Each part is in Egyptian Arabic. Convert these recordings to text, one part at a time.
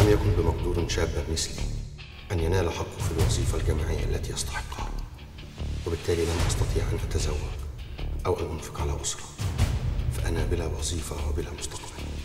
لم يكن بمقدور شابا مثلي أن ينال حقه في الوظيفة الجامعية التي يستحقها وبالتالي لم أستطيع أن أتزوج أو أن أنفق على أسرة فأنا بلا وظيفة وبلا مستقبل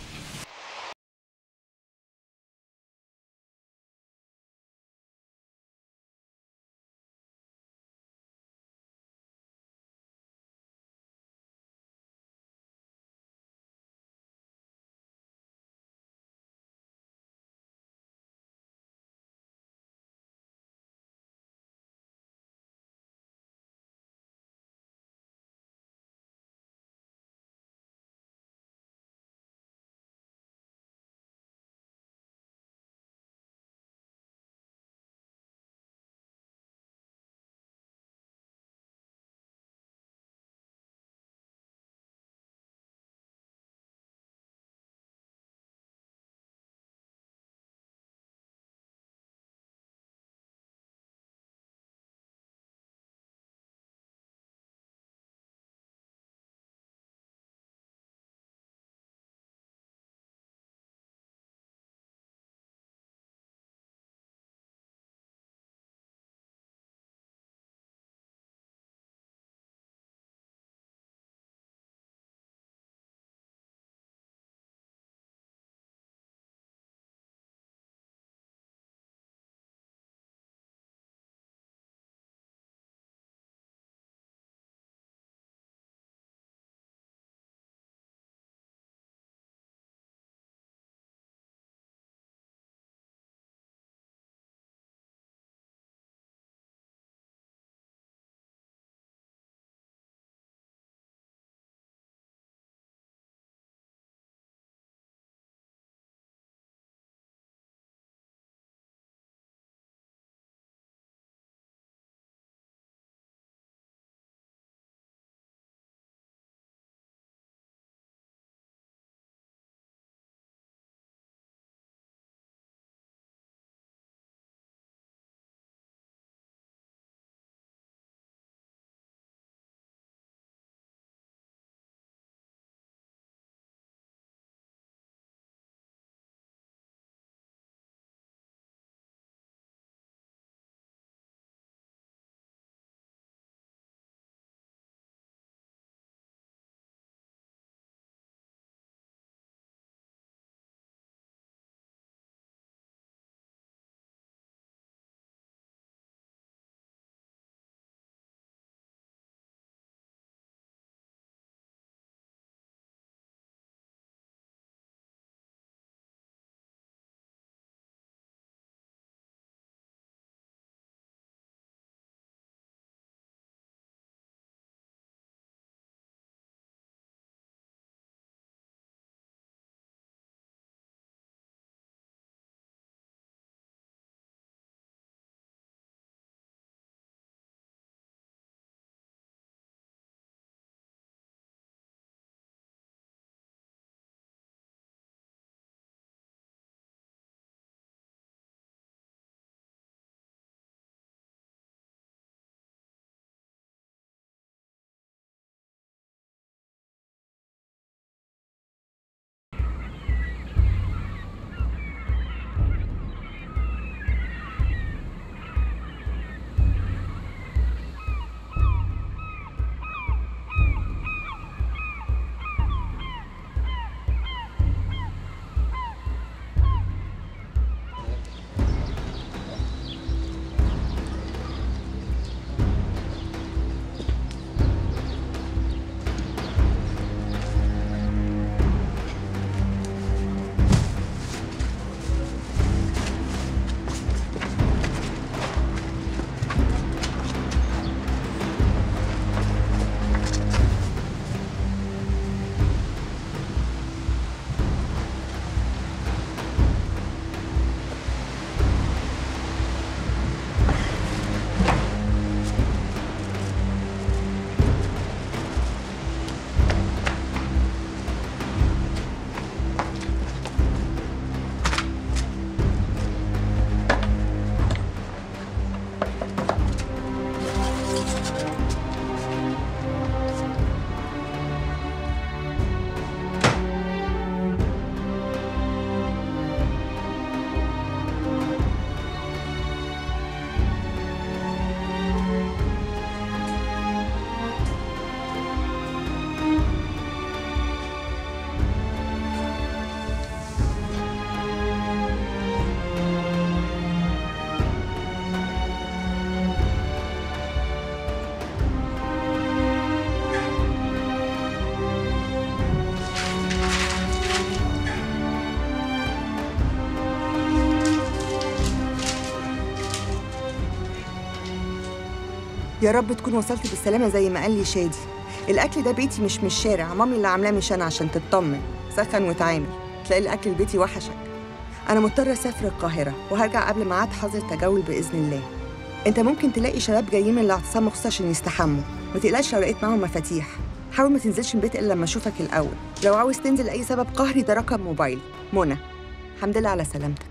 يا رب تكون وصلت بالسلامة زي ما قال لي شادي الأكل ده بيتي مش من الشارع مامي اللي عاملاه مش أنا عشان تطمن سخن وتعامل تلاقي الأكل البيتي وحشك أنا مضطرة أسافر القاهرة وهرجع قبل ميعاد حظر التجول بإذن الله أنت ممكن تلاقي شباب جايين من الاعتصام مخصوص عشان يستحموا ما تقلقش لو لقيت معاهم مفاتيح حاول ما تنزلش من البيت إلا لما أشوفك الأول لو عاوز تنزل لأي سبب قهري ده رقم موبايلي منى الحمد لله على سلامتك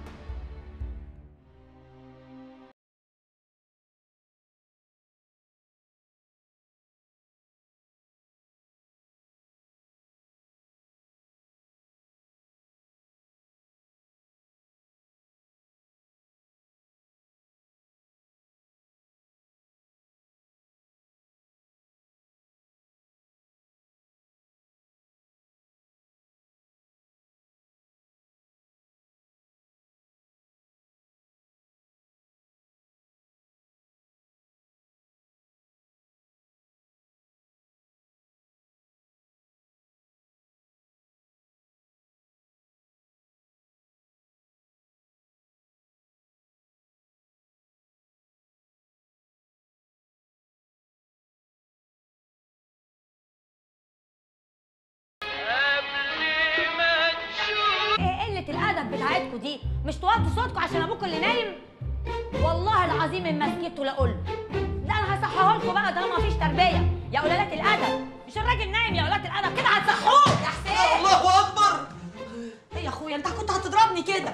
ايه قلة الأدب بتاعتكوا دي؟ مش توطوا صوتكوا عشان أبوكوا اللي نايم؟ والله العظيم إن ما سكتوا لأقول لا أنا هصحيه لكم بقى طالما مفيش تربية يا قلالات الأدب مش الراجل نايم يا قلالات الأدب كده هتصحوه يا حسين الله اكبر إيه يا أخويا أنت كنت هتضربني كده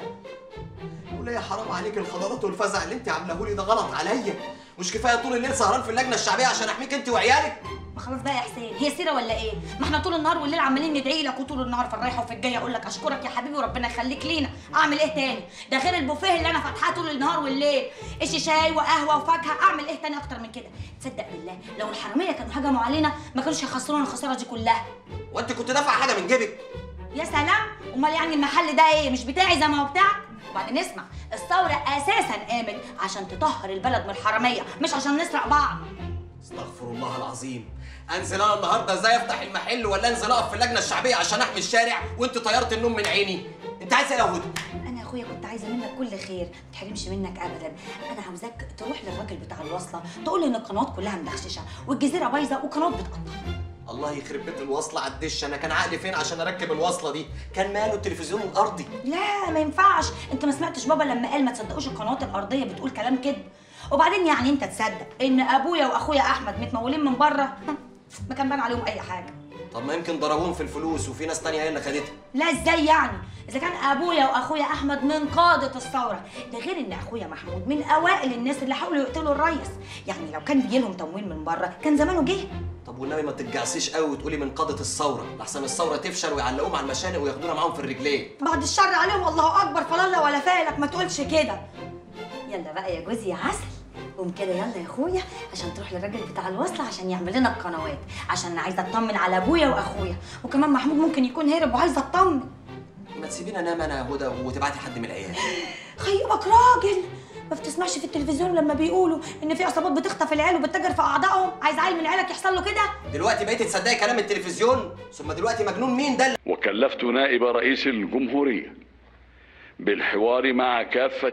وليه حرام عليك الخضارات والفزع اللي انت عاملاه لي ده غلط عليا مش كفايه طول الليل سهران في اللجنه الشعبيه عشان احميك انت وعيالك ما خلاص بقى يا حسين هي سيرة ولا إيه؟ ما احنا طول النهار والليل عمالين ندعي لك وطول النهار في الرايحة وفي الجاية أقول لك أشكرك يا حبيبي وربنا يخليك لينا أعمل إيه تاني؟ ده غير البوفيه اللي أنا فاتحاه طول النهار والليل إيش شاي وقهوة وفاكهة أعمل إيه تاني أكتر من كده؟ تصدق بالله لو الحرامية كانوا هجموا علينا ما كانوش هيخسرونا الخسارة دي كلها وانت كنت دافع حاجه من جيبك يا سلام امال يعني المحل ده ايه مش بتاعي زي ما هو بتاعك وبعدين اسمع الثوره اساسا قامت عشان تطهر البلد من الحراميه مش عشان نسرق بعض استغفر الله العظيم انزل انا النهارده ازاي افتح المحل ولا انزل اقف في اللجنه الشعبيه عشان احمي الشارع وانت طيرت النوم من عيني انت عايز ايه يا هدى انا يا اخويا كنت عايزه منك كل خير ما تحرمش منك ابدا انا عاوزاك تروح للراجل بتاع الوصله تقول له ان القنوات كلها مدخششه والجزيره بايظه وقنوات بتقطع الله يخرب بيت الوصله على الدش انا كان عقلي فين عشان اركب الوصله دي كان ماله التلفزيون الارضي لا ما ينفعش انت ما سمعتش بابا لما قال ما تصدقوش القنوات الارضيه بتقول كلام كده وبعدين يعني انت تصدق ان ابويا واخويا احمد متمولين من بره ما كان بان عليهم اي حاجه طب ما يمكن ضربوهم في الفلوس وفي ناس تانية هي اللي خدتها لا ازاي يعني اذا كان ابويا واخويا احمد من قاده الثوره ده غير ان اخويا محمود من اوائل الناس اللي حاولوا يقتلوا الريس يعني لو كان بيجيلهم تمويل من بره كان زمانه جه طب والنبي ما تتجعسيش قوي وتقولي من قاده الثوره لحسن الثوره تفشل ويعلقوهم على المشانق وياخدونا معاهم في الرجلين بعد الشر عليهم الله اكبر فلا ولا فالك ما تقولش كده يلا بقى يا جوزي يا عسل قوم كده يلا يا اخويا عشان تروح للراجل بتاع الوصله عشان يعمل لنا القنوات عشان انا عايزه اطمن على ابويا واخويا وكمان محمود ممكن يكون هرب وعايزه اطمن ما تسيبينا انام انا يا هدى وتبعتي حد من العيال خيبك راجل ما بتسمعش في التلفزيون لما بيقولوا ان في عصابات بتخطف العيال وبتتاجر في اعضائهم عايز عيل من عيالك يحصل له كده دلوقتي بقيتي تصدقي كلام التلفزيون ثم دلوقتي مجنون مين ده اللي وكلفت نائب رئيس الجمهورية بالحوار مع كافة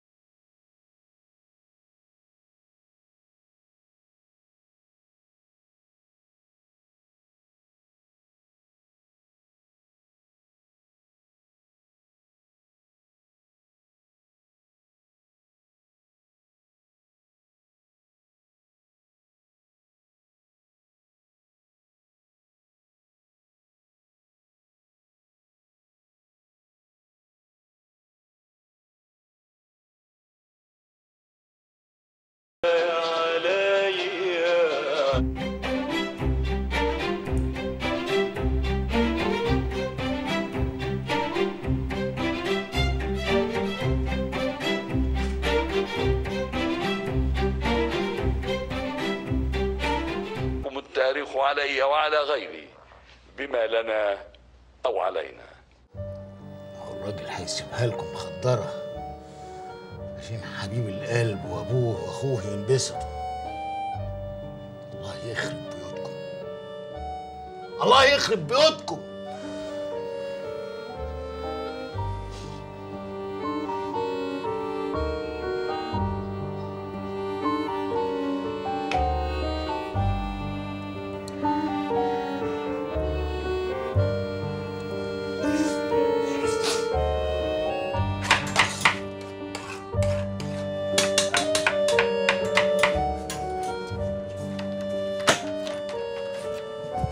التاريخ علي وعلى غيري بما لنا أو علينا هو الراجل هيسيبها لكم مخدرة عشان حبيب القلب وابوه واخوه ينبسطوا الله يخرب بيوتكم الله يخرب بيوتكم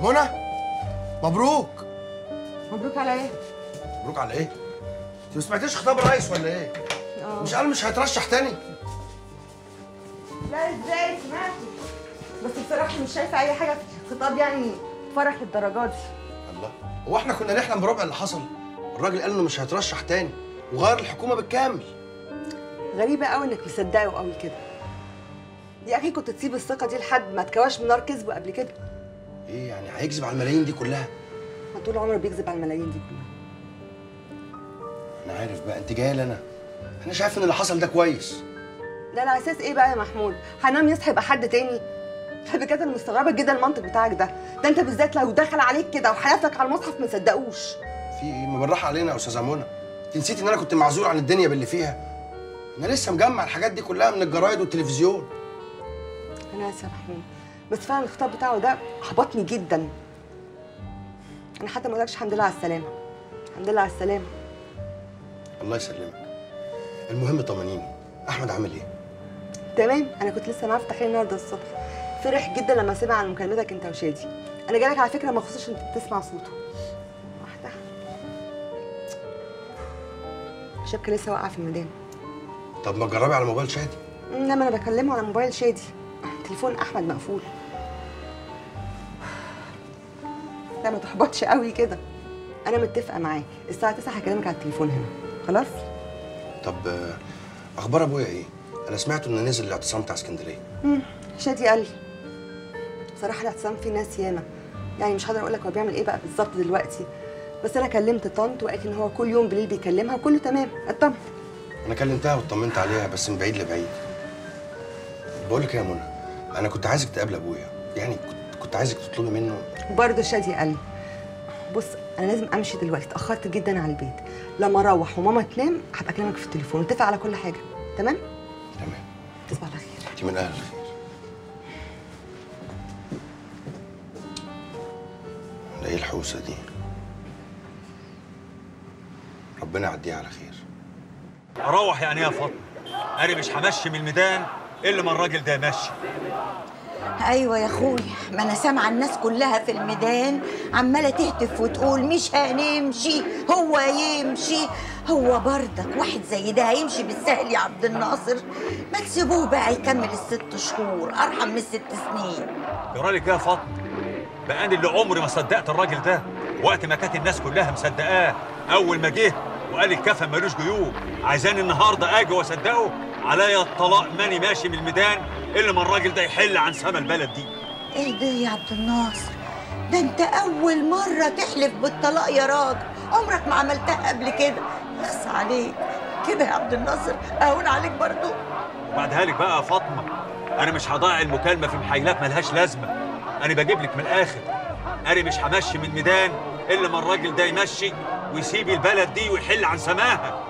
منى مبروك مبروك على ايه؟ مبروك على ايه؟ انت ما سمعتيش خطاب الرئيس ولا ايه؟ مش قال مش هيترشح تاني؟ لا ازاي سمعتي بس بصراحه مش شايفه اي حاجه في الخطاب يعني فرح للدرجات دي الله هو احنا كنا نحلم بربع اللي حصل الراجل قال انه مش هيترشح تاني وغير الحكومه بالكامل غريبه قوي انك مصدقه قوي كده يا اخي كنت تسيب الثقه دي لحد ما تكواش من نار كذبه قبل كده ايه يعني هيكذب على الملايين دي كلها ما طول عمره بيكذب على الملايين دي كلها انا عارف بقى انت جايه لنا انا شايف ان اللي حصل ده كويس ده على اساس ايه بقى يا محمود هنام يصحى يبقى حد تاني بجد انا مستغربه جدا المنطق بتاعك ده ده انت بالذات لو دخل عليك كده وحياتك على المصحف ما صدقوش في ايه ما بالراحه علينا يا استاذه منى انت نسيتي ان انا كنت معزول عن الدنيا باللي فيها انا لسه مجمع الحاجات دي كلها من الجرايد والتلفزيون انا اسفه يا محمود بس فعلا الخطاب بتاعه ده حبطني جدا انا حتى ما قلتلكش الحمد لله على السلامه الحمد لله على السلامه الله يسلمك المهم طمنيني احمد عامل ايه تمام انا كنت لسه معاه في التحرير النهارده الصبح فرح جدا لما سمع عن مكالمتك انت وشادي انا جايلك على فكره مخصوص عشان تسمع صوته واحده الشبكه لسه واقعه في الميدان طب ما تجربي على موبايل شادي انما انا بكلمه على موبايل شادي تليفون احمد مقفول لا ما تحبطش قوي كده انا متفقه معاه الساعه 9 هكلمك على التليفون هنا خلاص طب آه، اخبار ابويا ايه انا سمعت انه نزل الاعتصام بتاع اسكندريه مم، شادي قال لي بصراحه الاعتصام فيه ناس ياما يعني مش هقدر اقول لك هو بيعمل ايه بقى بالظبط دلوقتي بس انا كلمت طنط وقالت ان هو كل يوم بالليل بيكلمها وكله تمام اطمن انا كلمتها واطمنت عليها بس من بعيد لبعيد بقول لك إيه يا منى انا كنت عايزك تقابل ابويا يعني كنت كنت عايزك تطلبي منه برضه شادي قال لي بص انا لازم امشي دلوقتي اتاخرت جدا على البيت لما اروح وماما تنام هبقى اكلمك في التليفون نتفق على كل حاجه تمام تمام تصبح على خير انت من اهل الخير ده ايه الحوسه دي ربنا يعديها على خير اروح يعني إيه يا فاطمه انا مش همشي من الميدان الا ما الراجل ده يمشي ايوه يا اخويا ما انا سامعه الناس كلها في الميدان عماله تهتف وتقول مش هنمشي هو يمشي هو برضك واحد زي ده هيمشي بالسهل يا عبد الناصر ما تسيبوه بقى يكمل الست شهور ارحم من الست سنين جرالي كده يا فاطمه بقى انا اللي عمري ما صدقت الراجل ده وقت ما كانت الناس كلها مصدقاه اول ما جه وقال الكفن ملوش جيوب عايزاني النهارده اجي واصدقه عليا الطلاق ماني ماشي من الميدان الا ما الراجل ده يحل عن سما البلد دي ايه ده يا عبد الناصر ده انت اول مره تحلف بالطلاق يا راجل عمرك ما عملتها قبل كده اخس عليك كده يا عبد الناصر اهون عليك برضو وبعدها لك بقى يا فاطمه انا مش هضيع المكالمه في محايلات ملهاش لازمه انا بجيب لك من الاخر انا مش همشي من الميدان الا ما الراجل ده يمشي ويسيب البلد دي ويحل عن سماها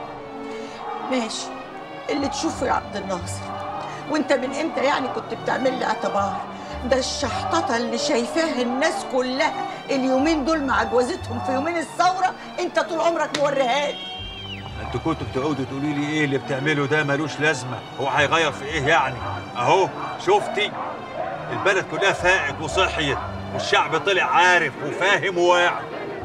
ماشي اللي تشوفه يا عبد الناصر وانت من امتى يعني كنت بتعمل لي اعتبار ده الشحططه اللي شايفاها الناس كلها اليومين دول مع جوازتهم في يومين الثوره انت طول عمرك موريها لي انتوا كنتوا بتقعدوا تقولي لي ايه اللي بتعمله ده ملوش لازمه هو هيغير في ايه يعني اهو شفتي البلد كلها فاقت وصحيت والشعب طلع عارف وفاهم وواعي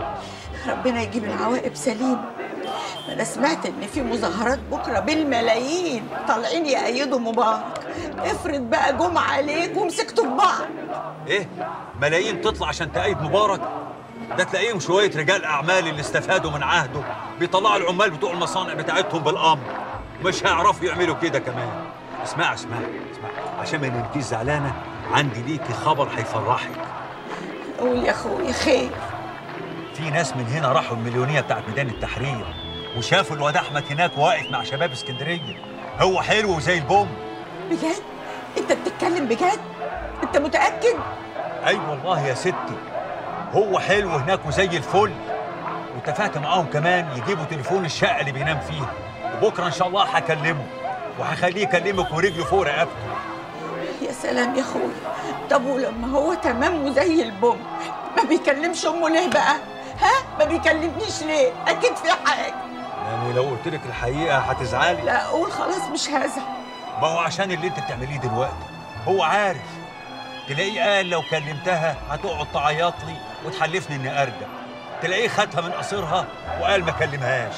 ربنا يجيب العواقب سليمه انا سمعت ان في مظاهرات بكره بالملايين طالعين يأيدوا مبارك افرض بقى جم عليك ومسكتوا في بعض ايه ملايين تطلع عشان تأيد مبارك ده تلاقيهم شويه رجال اعمال اللي استفادوا من عهده بيطلعوا العمال بتوع المصانع بتاعتهم بالامر مش هيعرفوا يعملوا كده كمان اسمع اسمع اسمع عشان ما نبقيش زعلانه عندي ليكي خبر هيفرحك قول يا اخويا خير في ناس من هنا راحوا المليونيه بتاعت ميدان التحرير وشافوا الواد احمد هناك واقف مع شباب اسكندريه هو حلو زي البوم بجد انت بتتكلم بجد انت متاكد اي أيوة والله يا ستي هو حلو هناك وزي الفل واتفقت معاهم كمان يجيبوا تليفون الشقه اللي بينام فيها وبكره ان شاء الله هكلمه وهخليه يكلمك ورجله فوق رقبته يا سلام يا اخويا طب ولما هو تمام وزي البوم ما بيكلمش امه ليه بقى ها ما بيكلمنيش ليه اكيد في حاجه يعني لو قلت لك الحقيقه هتزعلي لا قول خلاص مش هزعل ما هو عشان اللي انت بتعمليه دلوقتي هو عارف تلاقيه قال لو كلمتها هتقعد تعيط لي وتحلفني اني ارجع تلاقيه خدها من قصيرها وقال ما كلمهاش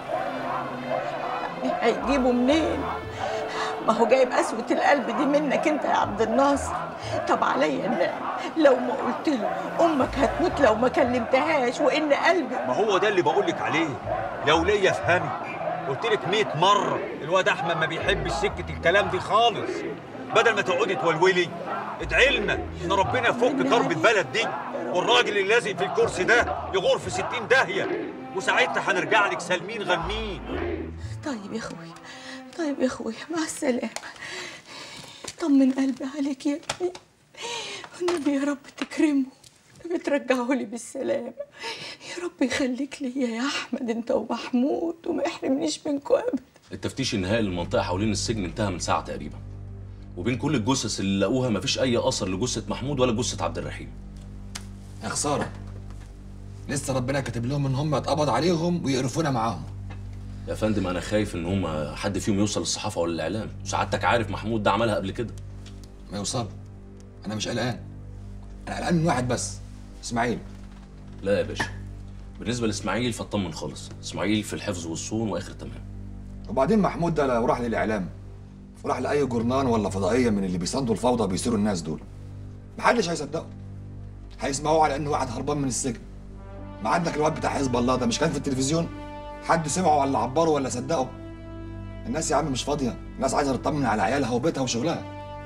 هيجيبه منين ما هو جايب قسوة القلب دي منك انت يا عبد الناصر طب عليا النعم لو ما قلت له امك هتموت لو ما كلمتهاش وان قلبي ما هو ده اللي بقول لك عليه يا وليه افهمي قلت لك 100 مره الواد احمد ما بيحبش سكه الكلام دي خالص بدل ما تقعدي تولولي ادعي لنا ان ربنا يفك كرب البلد دي والراجل اللي لازق في الكرسي ده يغور في 60 داهيه وساعتها هنرجع لك سالمين غانمين طيب يا اخوي طيب يا اخوي مع السلامة طمن قلبي عليك يا ابني والنبي يا رب تكرمه بترجعه لي بالسلامة يا رب يخليك ليا يا أحمد أنت ومحمود وما يحرمنيش منكم أبدا التفتيش النهائي للمنطقه حوالين السجن انتهى من ساعه تقريبا وبين كل الجثث اللي لقوها مفيش اي اثر لجثه محمود ولا جثه عبد الرحيم يا خساره لسه ربنا كاتب لهم ان هم يتقبض عليهم ويقرفونا معاهم يا فندم انا خايف ان هم حد فيهم يوصل للصحافه ولا الاعلام وسعادتك عارف محمود ده عملها قبل كده ما يوصل انا مش قلقان انا قلقان من واحد بس اسماعيل لا يا باشا بالنسبه لاسماعيل فاطمن خالص اسماعيل في الحفظ والصون واخر تمام وبعدين محمود ده لو راح للاعلام وراح لاي جورنان ولا فضائيه من اللي بيساندوا الفوضى وبيثيروا الناس دول محدش هيصدقه هيسمعوه على انه واحد هربان من السجن ما عندك الواد بتاع حزب الله ده مش كان في التلفزيون حد سمعه ولا عبره ولا صدقه الناس يا عم مش فاضيه الناس عايزه تطمن على عيالها وبيتها وشغلها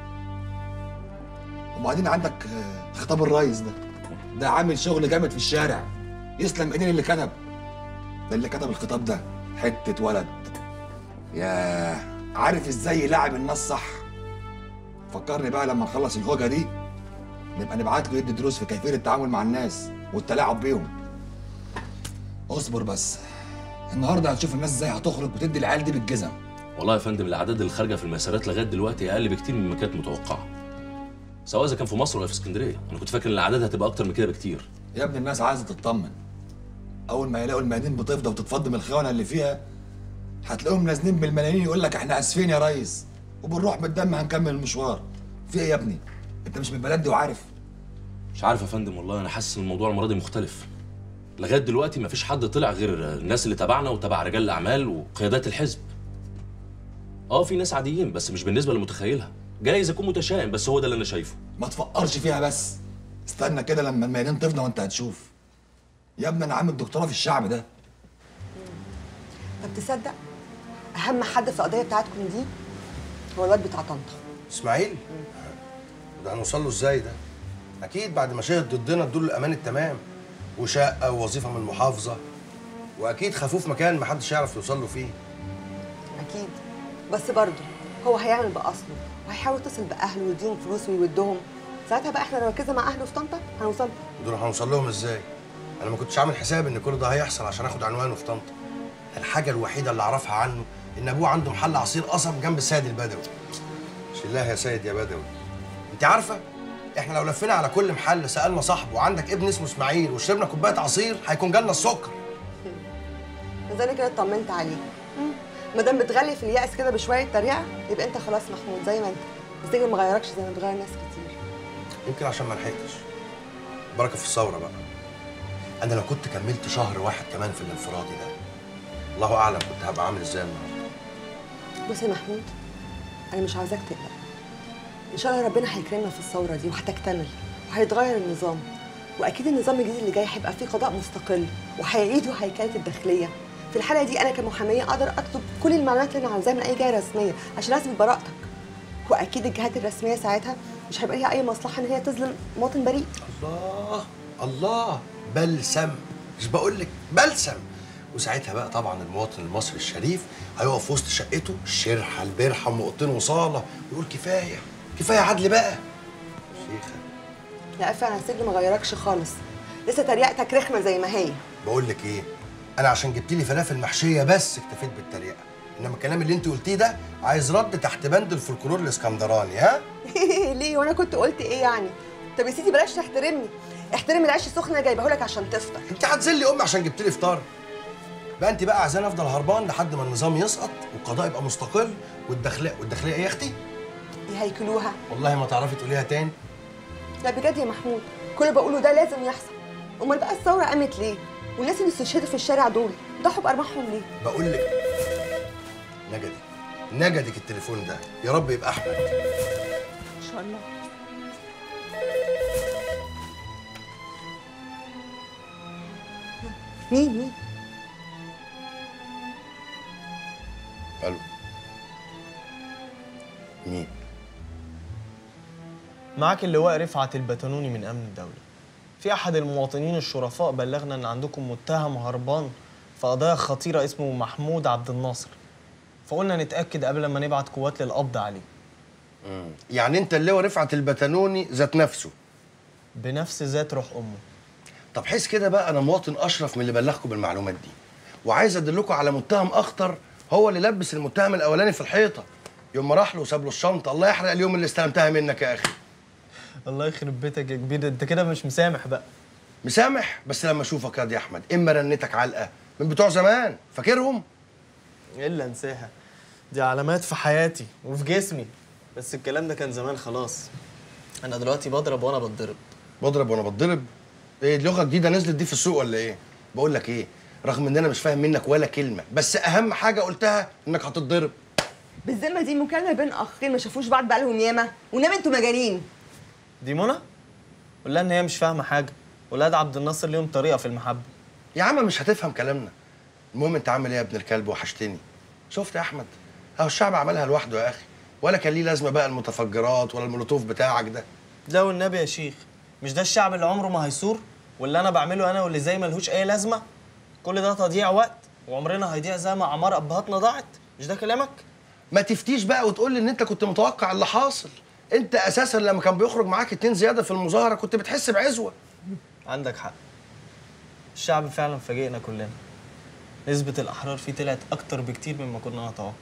وبعدين عندك آه، خطاب الريس ده ده عامل شغل جامد في الشارع يسلم ايدين اللي كتب ده اللي كتب الخطاب ده حته ولد ياه عارف ازاي يلعب الناس صح فكرني بقى لما نخلص الهوجه دي نبقى نبعت له يدي دروس في كيفيه التعامل مع الناس والتلاعب بيهم اصبر بس النهارده هتشوف الناس ازاي هتخرج وتدي العيال دي بالجزم والله يا فندم الاعداد اللي خارجه في المسارات لغايه دلوقتي اقل بكتير مما كانت متوقعه سواء اذا كان في مصر ولا في اسكندريه انا كنت فاكر ان الاعداد هتبقى اكتر من كده بكتير يا ابني الناس عايزه تطمن اول ما يلاقوا الميادين بتفضى وتتفض من الخونه اللي فيها هتلاقيهم نازلين بالملايين يقول لك احنا اسفين يا ريس وبنروح بالدم هنكمل المشوار في ايه يا ابني انت مش من البلد دي وعارف مش عارف يا فندم والله انا حاسس ان الموضوع المره دي مختلف لغايه دلوقتي مفيش حد طلع غير الناس اللي تبعنا وتبع رجال الاعمال وقيادات الحزب اه في ناس عاديين بس مش بالنسبه لمتخيلها جايز اكون متشائم بس هو ده اللي انا شايفه ما تفكرش فيها بس استنى كده لما الميادين تفضى وانت هتشوف يا ابني انا عامل دكتوراه في الشعب ده طب تصدق اهم حد في القضيه بتاعتكم دي هو الواد بتاع طنطا اسماعيل ده هنوصل له ازاي ده اكيد بعد ما شهد ضدنا ادوا له الامان التمام وشقه ووظيفه من المحافظه واكيد خافوه في مكان محدش يعرف يوصل له فيه اكيد بس برضه هو هيعمل باصله وهيحاول يتصل باهله ويديهم فلوس ويودهم ساعتها بقى احنا لو ركزنا مع اهله في طنطا هنوصل دول هنوصل لهم ازاي انا ما كنتش عامل حساب ان كل ده هيحصل عشان اخد عنوانه في طنطا الحاجه الوحيده اللي اعرفها عنه ان ابوه عنده محل عصير قصب جنب السيد البدوي شلاه يا سيد يا بدوي انت عارفه احنا لو لفينا على كل محل سالنا صاحبه عندك ابن اسمه اسماعيل وشربنا كوبايه عصير هيكون جالنا السكر لذلك كده اطمنت عليك ما دام بتغلي في اليأس كده بشويه تريقه يبقى انت خلاص محمود زي ما انت السجن ما غيركش زي ما اتغير ناس كتير يمكن عشان ما لحقتش بركه في الثوره بقى انا لو كنت كملت شهر واحد كمان في الانفرادي ده الله اعلم كنت هبقى عامل ازاي النهارده بص يا محمود انا مش عاوزاك تقلق ان شاء الله ربنا هيكرمنا في الثوره دي وهتكتمل وهيتغير النظام واكيد النظام الجديد اللي جاي هيبقى فيه قضاء مستقل وهيعيدوا هيكله الداخليه في الحاله دي انا كمحاميه اقدر اطلب كل المعلومات اللي انا عاوزاها من اي جهه رسميه عشان اثبت براءتك واكيد الجهات الرسميه ساعتها مش هيبقى ليها اي مصلحه ان هي تظلم مواطن بريء الله الله بلسم مش بقول لك بلسم وساعتها بقى طبعا المواطن المصري الشريف هيقف في وسط شقته الشرحه البرحه ام اوضتين وصاله ويقول كفايه كفايه عدل بقى شيخه لا فعلا السجن ما غيركش خالص لسه تريقتك رخمه زي ما هي بقول لك ايه انا عشان جبت لي فلافل محشيه بس اكتفيت بالتريقه انما الكلام اللي انت قلتيه ده عايز رد تحت بند الفولكلور الاسكندراني ها ليه وانا كنت قلت ايه يعني طب يا سيدي بلاش تحترمني احترم العيش السخن اللي جايبه لك عشان تفطر انت هتذلي امي عشان جبت لي فطار بقى انت بقى عايزاني افضل هربان لحد ما النظام يسقط والقضاء يبقى مستقل والداخليه والداخليه ايه يا اختي يهيكلوها والله ما تعرفي تقوليها تاني لا بجد يا محمود كل اللي بقوله ده لازم يحصل امال بقى الثوره قامت ليه والناس اللي استشهدوا في الشارع دول ضحوا بارواحهم ليه بقول لك نجدك نجدك التليفون ده يا رب يبقى احمد ان شاء الله مين مين الو مين معاك اللواء رفعت البتنوني من أمن الدولة في أحد المواطنين الشرفاء بلغنا إن عندكم متهم هربان في قضايا خطيرة اسمه محمود عبد الناصر فقلنا نتأكد قبل ما نبعت قوات للقبض عليه مم. يعني انت اللي هو رفعت البتنوني ذات نفسه بنفس ذات روح أمه طب حس كده بقى انا مواطن اشرف من اللي بلغكم بالمعلومات دي وعايز ادلكم على متهم اخطر هو اللي لبس المتهم الاولاني في الحيطه يوم ما راح له وساب له الشنطه الله يحرق اليوم اللي استلمتها منك يا اخي الله يخرب بيتك يا كبير انت كده مش مسامح بقى مسامح بس لما اشوفك يا احمد اما رنتك علقه من بتوع زمان فاكرهم الا انساها دي علامات في حياتي وفي جسمي بس الكلام ده كان زمان خلاص انا دلوقتي بضرب وانا بتضرب بضرب وانا بتضرب ايه دي لغه جديده نزلت دي في السوق ولا ايه بقول لك ايه رغم ان انا مش فاهم منك ولا كلمه بس اهم حاجه قلتها انك هتتضرب بالذمه دي مكالمه بين اخين ما شافوش بعض بقالهم ياما ونام انتوا مجانين دي منى قول لها ان هي مش فاهمه حاجه ولاد عبد الناصر ليهم طريقه في المحبه يا عم مش هتفهم كلامنا المهم انت عامل ايه يا ابن الكلب وحشتني شفت يا احمد اهو الشعب عملها لوحده يا اخي ولا كان ليه لازمه بقى المتفجرات ولا المولوتوف بتاعك ده لا والنبي يا شيخ مش ده الشعب اللي عمره ما هيثور واللي انا بعمله انا واللي زي ملهوش اي لازمه كل ده تضييع وقت وعمرنا هيضيع زي ما اعمار ابهاتنا ضاعت مش ده كلامك ما تفتيش بقى وتقول لي ان انت كنت متوقع اللي حاصل انت اساسا لما كان بيخرج معاك اتنين زياده في المظاهره كنت بتحس بعزوه عندك حق الشعب فعلا فاجئنا كلنا نسبة الأحرار فيه طلعت أكتر بكتير مما كنا نتوقع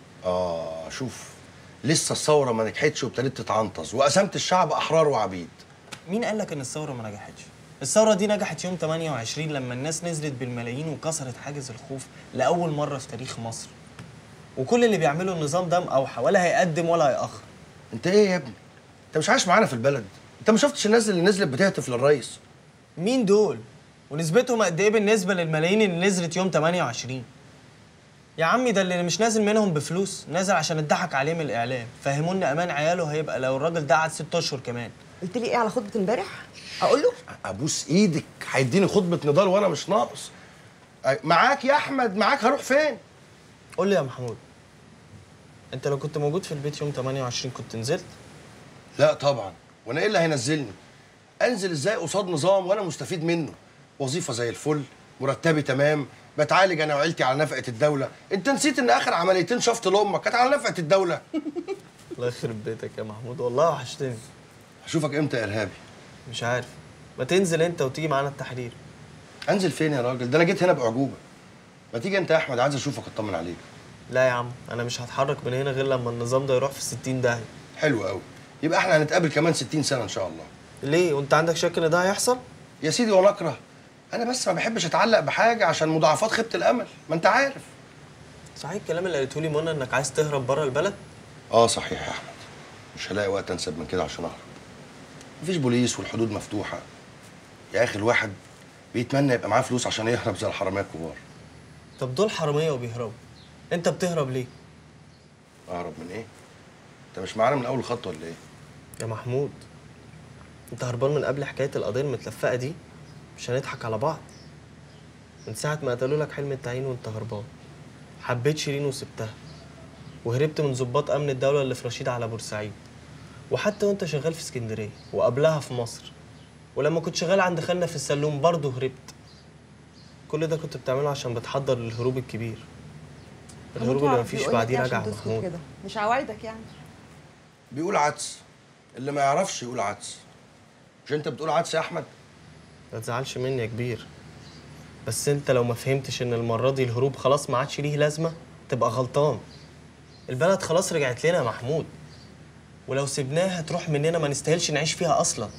اه شوف لسه الثوره ما نجحتش وابتدت تتعنطز وقسمت الشعب احرار وعبيد مين قال لك إن الثورة ما نجحتش؟ الثورة دي نجحت يوم 28 لما الناس نزلت بالملايين وكسرت حاجز الخوف لأول مرة في تاريخ مصر وكل اللي بيعمله النظام ده مقاوحة ولا هيقدم ولا هيأخر انت ايه يا ابني انت مش عايش معانا في البلد انت ما شفتش الناس اللي نزلت بتهتف للرئيس مين دول؟ ونسبتهم قد ايه بالنسبة للملايين اللي نزلت يوم 28 يا عمي ده اللي مش نازل منهم بفلوس نازل عشان اتضحك عليه من الإعلام فهمونا أمان عياله هيبقى لو الراجل ده قعد ست أشهر كمان قلت لي ايه على خطبه امبارح اقول له ابوس ايدك هيديني خطبه نضال وانا مش ناقص أي- معاك يا احمد معاك هروح فين قول لي يا محمود انت لو كنت موجود في البيت يوم 28 كنت نزلت لا طبعا وانا ايه اللي هينزلني انزل ازاي قصاد نظام وانا مستفيد منه وظيفه زي الفل مرتبي تمام بتعالج انا وعيلتي على نفقه الدوله انت نسيت ان اخر عمليتين شفط لامك كانت على نفقه الدوله الله يخرب بيتك يا محمود والله وحشتني هشوفك امتى يا ارهابي مش عارف ما تنزل انت وتيجي معانا التحرير انزل فين يا راجل ده انا جيت هنا باعجوبه ما تيجي انت يا احمد عايز اشوفك اطمن عليك لا يا عم انا مش هتحرك من هنا غير لما النظام ده يروح في 60 داهيه حلو قوي يبقى احنا هنتقابل كمان 60 سنه ان شاء الله ليه وانت عندك شك ان ده هيحصل يا سيدي وانا اكره انا بس ما بحبش اتعلق بحاجه عشان مضاعفات خيبه الامل ما انت عارف صحيح الكلام اللي قالته لي منى انك عايز تهرب بره البلد اه صحيح يا احمد مش هلاقي وقت انسب من كده عشان اهرب مفيش بوليس والحدود مفتوحه يا اخي الواحد بيتمنى يبقى معاه فلوس عشان يهرب زي الحراميه الكبار طب دول حراميه وبيهربوا انت بتهرب ليه اهرب من ايه انت مش معانا من اول خطوه ولا ايه يا محمود انت هربان من قبل حكايه القضيه المتلفقه دي مش هنضحك على بعض من ساعه ما قتلوا لك حلم التعيين وانت هربان حبيت شيرين وسبتها وهربت من ضباط امن الدوله اللي في رشيد على بورسعيد وحتى وانت شغال في اسكندريه وقبلها في مصر ولما كنت شغال عند خالنا في السلوم برضه هربت كل ده كنت بتعمله عشان بتحضر للهروب الكبير الهروب اللي مفيش بعديه رجعه يا محمود كده مش عوايدك يعني بيقول عدس اللي ما يعرفش يقول عدس مش انت بتقول عدس يا احمد ما تزعلش مني يا كبير بس انت لو ما فهمتش ان المره دي الهروب خلاص ما عادش ليه لازمه تبقى غلطان البلد خلاص رجعت لنا يا محمود ولو سيبناها تروح مننا ما نستاهلش نعيش فيها اصلا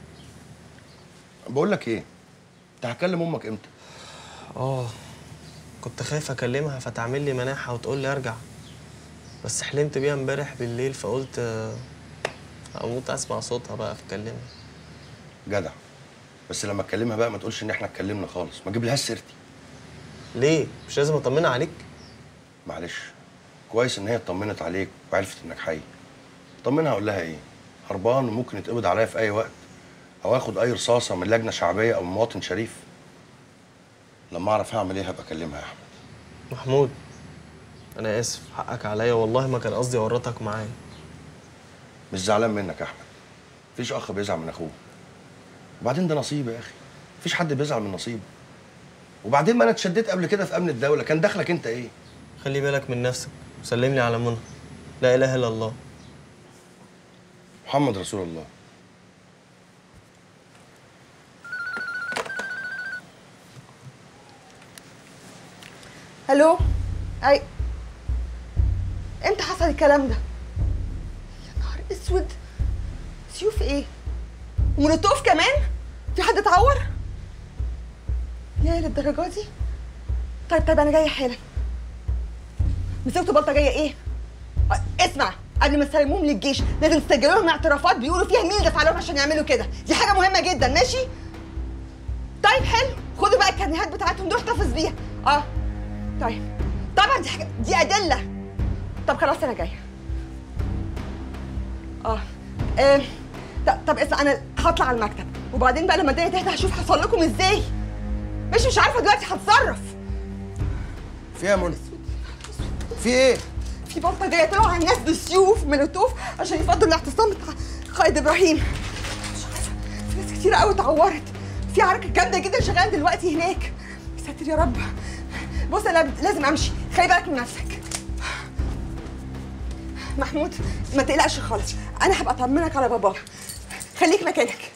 بقول لك ايه انت هتكلم امك امتى اه كنت خايف اكلمها فتعمل لي مناحه وتقول لي ارجع بس حلمت بيها امبارح بالليل فقلت آه، اموت اسمع صوتها بقى فتكلمني جدع بس لما اتكلمها بقى ما تقولش ان احنا اتكلمنا خالص ما تجيبلهاش سيرتي ليه مش لازم اطمنها عليك معلش كويس ان هي اطمنت عليك وعرفت انك حي طمنها اقول لها ايه هربان وممكن يتقبض عليا في اي وقت او اخد اي رصاصه من لجنه شعبيه او من مواطن شريف لما اعرف هعمل ايه هبقى اكلمها يا احمد محمود انا اسف حقك عليا والله ما كان قصدي اورطك معايا مش زعلان منك يا احمد مفيش اخ بيزعل من اخوه وبعدين ده نصيب يا اخي مفيش حد بيزعل من نصيبه وبعدين ما انا اتشددت قبل كده في امن الدوله كان دخلك انت ايه خلي بالك من نفسك وسلم لي على منى لا اله الا الله محمد رسول الله الو اي امتى حصل الكلام ده يا نهار اسود سيوف ايه ومولوتوف كمان في حد اتعور يا للدرجه دي طيب طيب انا جايه حالا مسكتوا بلطه جايه ايه أ- اسمع قبل ما تسلموهم للجيش لازم تسجلوا لهم اعترافات بيقولوا فيها مين اللي دفع لهم عشان يعملوا كده دي حاجه مهمه جدا ماشي طيب حلو خدوا بقى الكارنيهات بتاعتهم دول احتفظ بيها اه طيب طبعا دي حاجه دي ادله طب خلاص انا جايه اه آه، ط- طب اسمع انا هطلع على المكتب وبعدين بقى لما الدنيا تهدى هشوف حصل لكم ازاي مش مش عارفه دلوقتي هتصرف في ايه يا منى في ايه في بلطه جايه طلعوا على الناس بسيوف مولوتوف عشان يفضوا الاعتصام بتاع قائد ابراهيم مش عارفه في ناس كتير قوي اتعورت في عركه جامده جدا شغاله دلوقتي هناك يا ساتر يا رب بص انا لازم امشي خلي بالك من نفسك محمود ما تقلقش خالص انا هبقى اطمنك على باباك خليك مكانك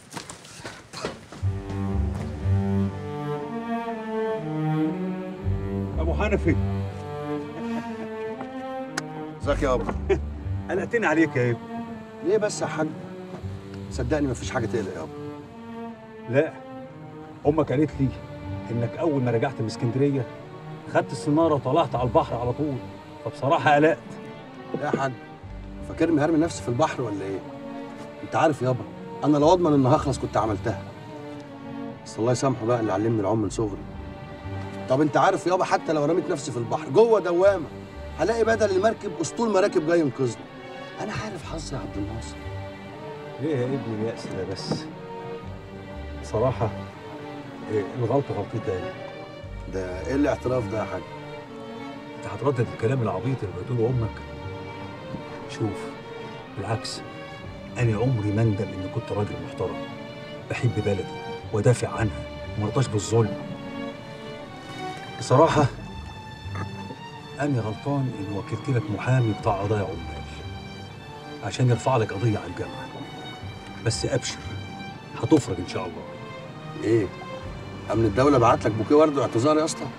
ابو حنفي ازيك يا ابو قلقتني عليك يا ابني ليه بس يا حاج صدقني مفيش حاجه تقلق يا ابو لا امك قالت لي انك اول ما رجعت من اسكندريه خدت السناره وطلعت على البحر على طول فبصراحه قلقت يا حاج فاكرني هرمي نفسي في البحر ولا ايه؟ انت عارف يابا انا لو اضمن ان هخلص كنت عملتها بس الله يسامحه بقى اللي علمني العوم من صغري طب انت عارف يابا حتى لو رميت نفسي في البحر جوه دوامه هلاقي بدل المركب اسطول مراكب جاي ينقذني انا عارف حظي يا عبد الناصر ليه يا ابني اليأس ده بس بصراحه إيه، الغلطه غلطتي تاني ده ايه الاعتراف ده يا حاج انت هتردد الكلام العبيط اللي بتقوله امك شوف بالعكس انا عمري ما اندم اني كنت راجل محترم بحب بلدي ودافع عنها ومرضاش بالظلم بصراحه انا غلطان اني وكلت لك محامي بتاع قضايا عمال عشان يرفع لك قضيه على الجامعه بس ابشر هتفرج ان شاء الله ايه امن الدوله بعت لك بوكيه ورد واعتذار يا اسطى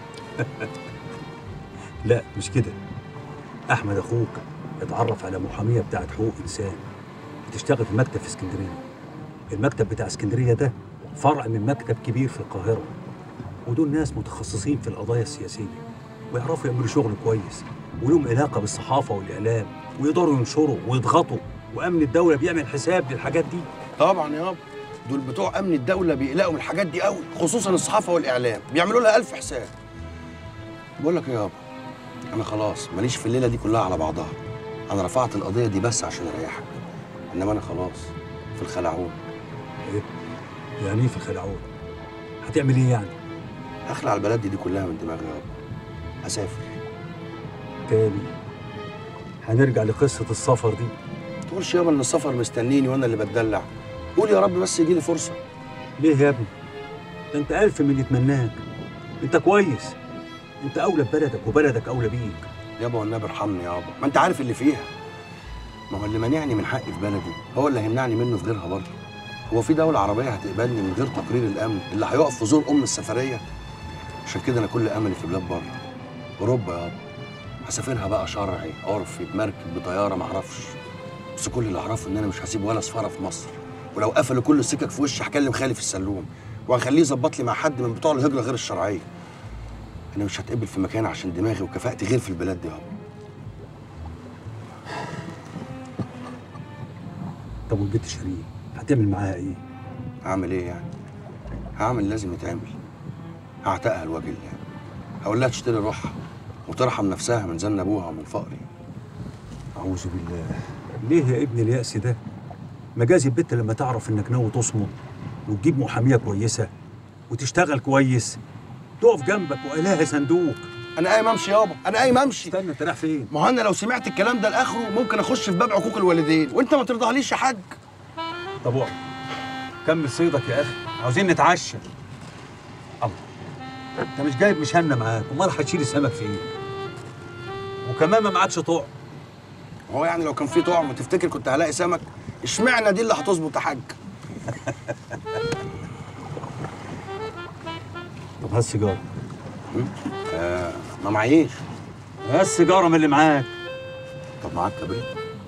لا مش كده احمد اخوك اتعرف على محاميه بتاعت حقوق انسان بتشتغل في مكتب في اسكندريه المكتب بتاع اسكندريه ده فرع من مكتب كبير في القاهره ودول ناس متخصصين في القضايا السياسيه ويعرفوا يعملوا شغل كويس ولهم علاقه بالصحافه والاعلام ويقدروا ينشروا ويضغطوا وامن الدوله بيعمل حساب للحاجات دي طبعا يابا دول بتوع امن الدوله بيقلقوا من الحاجات دي قوي خصوصا الصحافه والاعلام بيعملوا لها الف حساب بقول لك إيه يابا انا خلاص ماليش في الليله دي كلها على بعضها انا رفعت القضيه دي بس عشان اريحك انما انا خلاص في الخلعون ايه يعني ايه في الخلعون هتعمل ايه يعني هخلع البلد دي كلها من دماغي يابا هسافر تاني هنرجع لقصه السفر دي تقولش يابا ان السفر مستنيني وانا اللي بتدلع قول يا رب بس يجي لي فرصه ليه يا ابني ده انت الف من يتمناك انت كويس انت اولى ببلدك وبلدك اولى بيك يابا والنبي ارحمني يابا ما انت عارف اللي فيها ما هو اللي مانعني من حقي في بلدي هو اللي هيمنعني منه في غيرها برضه هو في دولة عربية هتقبلني من غير تقرير الأمن اللي هيقف في زور أم السفرية عشان كده أنا كل أملي في بلاد بره أوروبا يابا هسافرها بقى شرعي عرفي بمركب بطيارة معرفش بس كل اللي أعرفه إن أنا مش هسيب ولا سفارة في مصر ولو قفلوا كل السكك في وشي هكلم خالي في السلوم وهخليه يظبط لي مع حد من بتوع الهجرة غير الشرعية أنا مش هتقبل في مكان عشان دماغي وكفاءتي غير في البلاد دي يابا طب والبنت شيرين هتعمل معاها ايه اعمل ايه يعني هعمل اللي لازم يتعمل هعتقها لوجه الله هقول لها تشتري روحها وترحم نفسها من زن ابوها ومن فقري أعوذ بالله ليه يا ابن اليأس ده؟ مجازي البت لما تعرف إنك ناوي تصمد وتجيب محامية كويسة وتشتغل كويس تقف جنبك وإله صندوق انا قايم امشي يابا انا قايم امشي استنى انت رايح فين؟ ما هو انا لو سمعت الكلام ده لاخره ممكن اخش في باب عقوق الوالدين وانت ما ترضاهاليش يا حاج طب اقعد كمل صيدك يا أخي عاوزين نتعشى الله أنت مش جايب مشهنة معاك أمال هتشيل السمك في إيه؟ وكمان ما معكش طوع هو يعني لو كان في طعم تفتكر كنت هلاقي سمك اشمعنى دي اللي هتظبط يا حاج طب هات سيجارة آه ما معيش هات السيجارة من اللي معاك طب معاك كبريت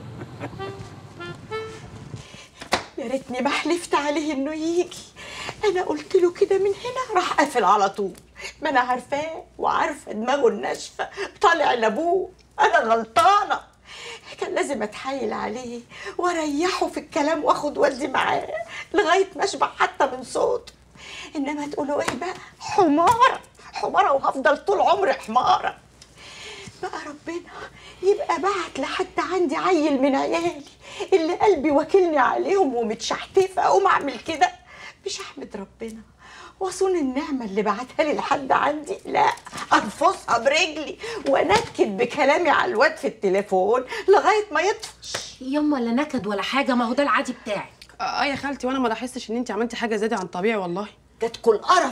يا ريتني ما حلفت عليه انه يجي انا قلت له كده من هنا راح قافل على طول ما انا عارفاه وعارفه دماغه الناشفه طالع لابوه انا غلطانه كان لازم اتحايل عليه واريحه في الكلام واخد ودي معاه لغايه ما اشبع حتى من صوته انما تقولوا ايه بقى حماره حماره وهفضل طول عمري حماره بقى ربنا يبقى بعت لحد عندي عيل من عيالي اللي قلبي واكلني عليهم ومتشحتفه اقوم اعمل كده مش احمد ربنا واصون النعمه اللي بعتها لي لحد عندي لا ارفصها برجلي وانكد بكلامي على الواد في التليفون لغايه ما يطفش يما لا نكد ولا حاجه ما هو ده العادي بتاعك اه يا خالتي وانا ما لاحظتش ان انت عملتي حاجه زياده عن طبيعي والله جاتكوا القرف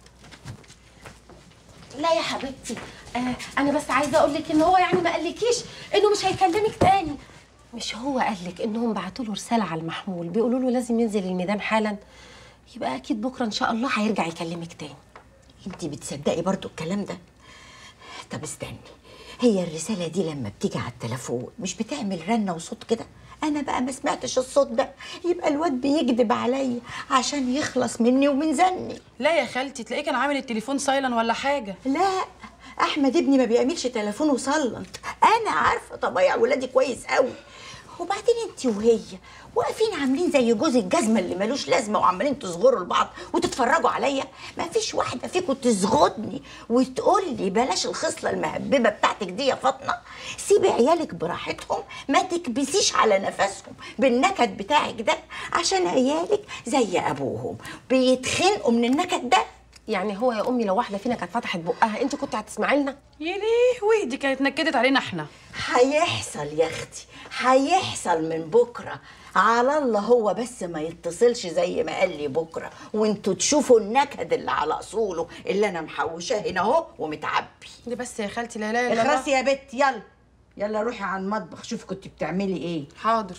لا يا حبيبتي آه انا بس عايزه اقول لك ان هو يعني ما قالكيش انه مش هيكلمك تاني مش هو قال لك انهم بعتوا له رساله على المحمول بيقولوا له لازم ينزل الميدان حالا يبقى اكيد بكره ان شاء الله هيرجع يكلمك تاني انت بتصدقي برضو الكلام ده طب استني هي الرساله دي لما بتيجي على التليفون مش بتعمل رنه وصوت كده انا بقى ما سمعتش الصوت ده يبقى الواد بيكذب عليا عشان يخلص مني ومن زني لا يا خالتي تلاقيه كان عامل التليفون سايلن ولا حاجه لا احمد ابني ما بيعملش تليفون وصلنت انا عارفه طبيعي ولادي كويس قوي وبعدين انت وهي واقفين عاملين زي جوز الجزمه اللي ملوش لازمه وعمالين تصغروا لبعض وتتفرجوا عليا ما فيش واحده فيكم تزغدني وتقول لي بلاش الخصله المهببه بتاعتك دي يا فاطمه سيبي عيالك براحتهم ما تكبسيش على نفسهم بالنكد بتاعك ده عشان عيالك زي ابوهم بيتخنقوا من النكد ده يعني هو يا امي لو واحده فينا كانت فتحت بقها انت كنت هتسمعي لنا يا لهوي دي كانت نكدت علينا احنا هيحصل يا اختي هيحصل من بكره على الله هو بس ما يتصلش زي ما قال لي بكره وانتوا تشوفوا النكد اللي على اصوله اللي انا محوشاه هنا اهو ومتعبي دي بس يا خالتي لا اله الا الله اخرسي يا بت يلا يلا روحي على المطبخ شوفي كنت بتعملي ايه حاضر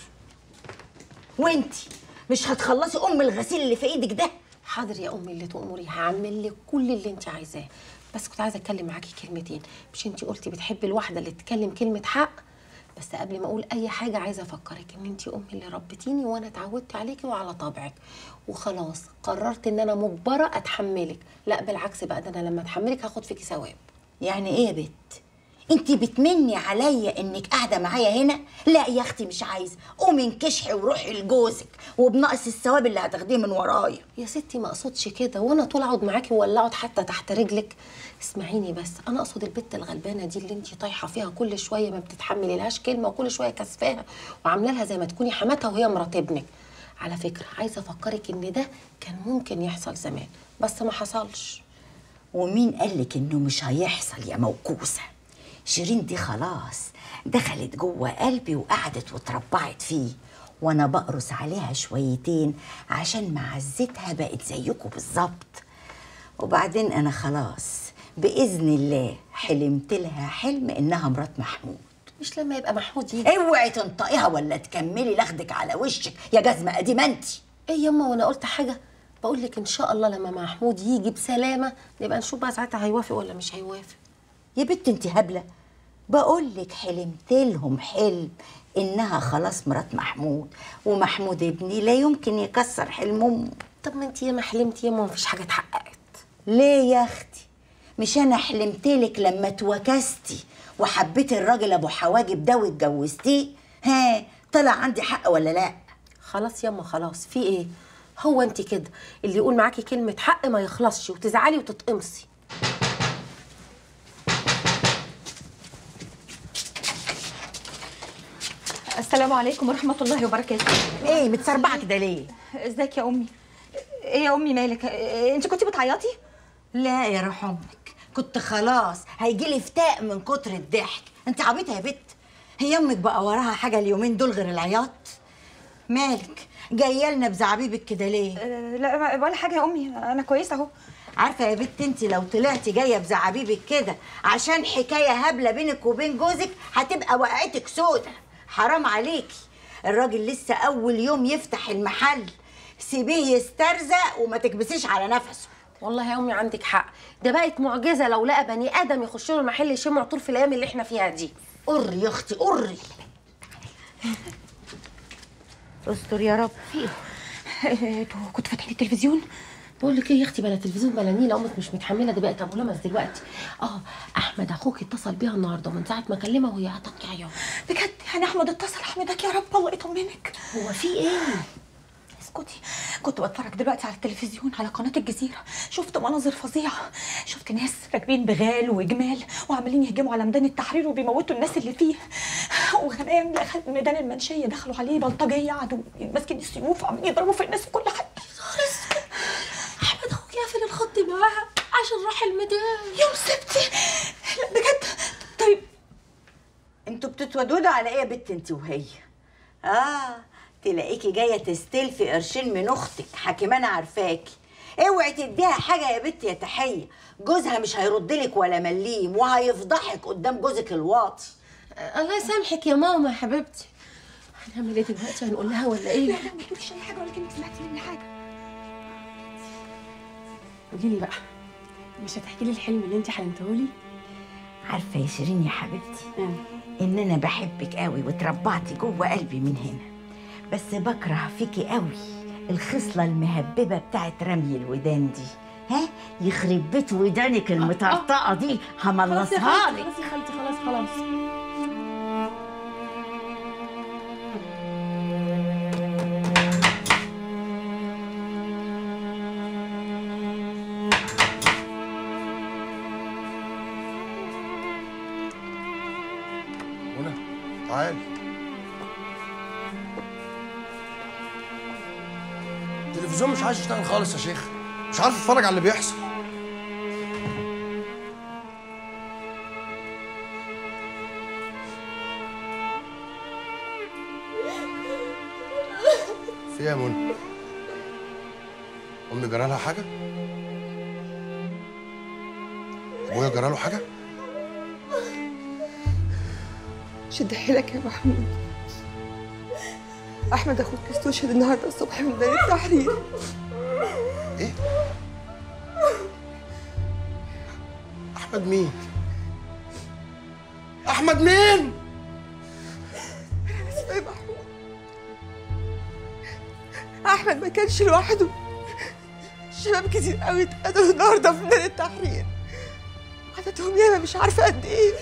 وانتي مش هتخلصي ام الغسيل اللي في ايدك ده حاضر يا امي اللي تأمري هعمل لك كل اللي انت عايزاه بس كنت عايزه اتكلم معاكي كلمتين مش انت قلتي بتحبي الواحده اللي تتكلم كلمه حق بس قبل ما اقول اي حاجه عايزه افكرك ان انت امي اللي ربتيني وانا اتعودت عليكي وعلى طبعك وخلاص قررت ان انا مجبره اتحملك لا بالعكس بقى ده انا لما اتحملك هاخد فيكي ثواب يعني ايه يا بت انت بتمني عليا انك قاعده معايا هنا لا يا اختي مش عايزه قومي انكشحي وروحي لجوزك وبنقص الثواب اللي هتاخديه من ورايا يا ستي ما اقصدش كده وانا طول اقعد معاكي ولا اقعد حتى تحت رجلك اسمعيني بس انا اقصد البت الغلبانه دي اللي انت طايحه فيها كل شويه ما بتتحملي لهاش كلمه وكل شويه كسفاها وعامله لها زي ما تكوني حماتها وهي مرات ابنك على فكره عايزه افكرك ان ده كان ممكن يحصل زمان بس ما حصلش ومين قالك انه مش هيحصل يا موكوسه شيرين دي خلاص دخلت جوه قلبي وقعدت واتربعت فيه وانا بقرص عليها شويتين عشان معزتها بقت زيكم بالظبط وبعدين انا خلاص باذن الله حلمت لها حلم انها مرات محمود مش لما يبقى محمود يجي اوعي تنطقيها ولا تكملي لاخدك على وشك يا جزمه قديمه انت ايه ياما وانا قلت حاجه بقول لك ان شاء الله لما محمود يجي بسلامه نبقى نشوف بقى ساعتها هيوافق ولا مش هيوافق يا بنت انت هبله بقول لك حلمت لهم حلم انها خلاص مرات محمود ومحمود ابني لا يمكن يكسر حلم امه طب ما انت ياما حلمتي ياما مفيش حاجه اتحققت ليه يا اختي مش انا حلمت لك لما توكستي وحبيتي الراجل ابو حواجب ده واتجوزتيه ها طلع عندي حق ولا لا خلاص ياما خلاص في ايه هو انت كده اللي يقول معاكي كلمه حق ما يخلصش وتزعلي وتتقمصي السلام عليكم ورحمة الله وبركاته ايه متسربعة كده ليه؟ ازيك يا أمي؟ ايه يا أمي مالك؟ إيه انت كنتي بتعيطي؟ لا يا روح امك كنت خلاص هيجيلي فتاء من كتر الضحك انت عبيطه يا بت هي امك بقى وراها حاجه اليومين دول غير العياط مالك جايه لنا بزعبيبك كده ليه لا ولا حاجة يا أمي أنا كويسة أهو عارفه يا بت انت لو طلعتي جايه بزعبيبك كده عشان حكايه هبله بينك وبين جوزك هتبقى وقعتك سودة حرام عليكي الراجل لسه اول يوم يفتح المحل سيبيه يسترزق وما تكبسيش على نفسه والله يا امي عندك حق ده بقت معجزه لو لقى بني ادم يخش له المحل يشم عطور في الايام اللي احنا فيها دي قري يا اختي قري استر يا رب انتوا كنتوا فاتحين التلفزيون؟ بقول لك ايه يا اختي بلا تلفزيون بلا نيله امك مش متحمله دي بقت ابو لمس دلوقتي اه احمد اخوك اتصل بيها النهارده من ساعه ما كلمها وهي هتبكي عياط بجد يعني أحمد اتصل أحمدك يا رب الله يطمنك هو في ايه؟ اسكتي كنت بتفرج دلوقتي على التلفزيون على قناة الجزيرة شفت مناظر فظيعة شفت ناس راكبين بغال وجمال وعمالين يهجموا على ميدان التحرير وبيموتوا الناس اللي فيه وغنام دخل ميدان المنشية دخلوا عليه بلطجية قعدوا ماسكين السيوف وعمالين يضربوا في الناس في كل حاجة احمد اخوك قافل الخط معاها عشان راح الميدان يا مصيبتي لا بجد طيب انتوا بتتودودوا على ايه يا بت انت وهي اه تلاقيكي جايه تستلفي قرشين من اختك حكيمانه عارفاكي اوعي تديها حاجه يا بت يا تحيه جوزها مش هيردلك ولا مليم وهيفضحك قدام جوزك الواطي الله يسامحك يا ماما يا حبيبتي هنعمل ايه دلوقتي هنقول لها ولا ايه لا لا ما تقوليش أي حاجة ولا كلمة سمعتي مني حاجة قولي لي بقى مش هتحكي لي الحلم اللي انت حلمته لي عارفه يا شيرين يا حبيبتي ان انا بحبك قوي وتربعتي جوه قلبي من هنا بس بكره فيكي قوي الخصله المهببه بتاعت رمي الودان دي ها يخرب بيت ودانك المطرطقه دي هملصها لك خلاص يا خالتي خلاص خلاص منى تعالي التلفزيون مش عايز يشتغل خالص يا شيخ مش عارف اتفرج على اللي بيحصل في ايه يا منى امي جرى لها حاجه ابويا جرى له حاجه شد حيلك يا محمود احمد اخوك استشهد النهارده الصبح من ميدان التحرير ايه احمد مين احمد مين اسمع يا محمود احمد ما كانش لوحده شباب كتير قوي اتقتلوا النهارده في ميدان التحرير عددهم ياما مش عارفه قد ايه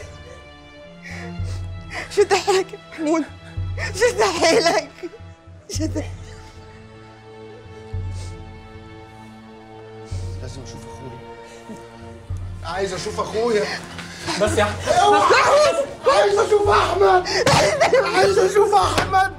شد حيلك يا محمود شد حيلك شد لازم اشوف اخويا عايز اشوف اخويا بس يا محمود عايز اشوف احمد عايز اشوف احمد